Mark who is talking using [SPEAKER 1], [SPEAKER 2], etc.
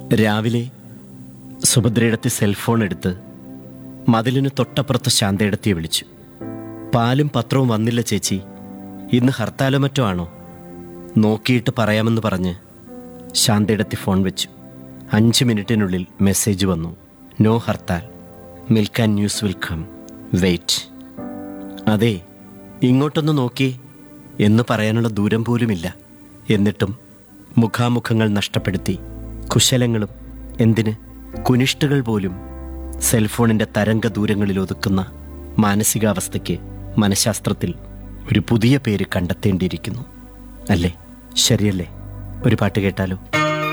[SPEAKER 1] രാവിലെ സുഭദ്രയിടത്തി സെൽഫോൺ എടുത്ത് മതിലിന് തൊട്ടപ്പുറത്ത് ശാന്തയിടത്തിയെ വിളിച്ചു പാലും പത്രവും വന്നില്ല ചേച്ചി ഇന്ന് ഹർത്താലോ മറ്റോ ആണോ നോക്കിയിട്ട് പറയാമെന്ന് പറഞ്ഞ് ശാന്തയിടത്തി ഫോൺ വെച്ചു അഞ്ച് മിനിറ്റിനുള്ളിൽ മെസ്സേജ് വന്നു no hartal milk and news will come wait അതെ ഇങ്ങോട്ടൊന്ന് നോക്കി എന്ന് പറയാനുള്ള ദൂരം പോലുമില്ല എന്നിട്ടും മുഖാമുഖങ്ങൾ നഷ്ടപ്പെടുത്തി കുശലങ്ങളും എന്തിന് കുനിഷ്ടുകൾ പോലും സെൽഫോണിൻ്റെ തരംഗ ദൂരങ്ങളിൽ ഒതുക്കുന്ന മാനസികാവസ്ഥയ്ക്ക് മനഃശാസ്ത്രത്തിൽ ഒരു പുതിയ പേര് കണ്ടെത്തേണ്ടിയിരിക്കുന്നു അല്ലേ ശരിയല്ലേ ഒരു പാട്ട് കേട്ടാലോ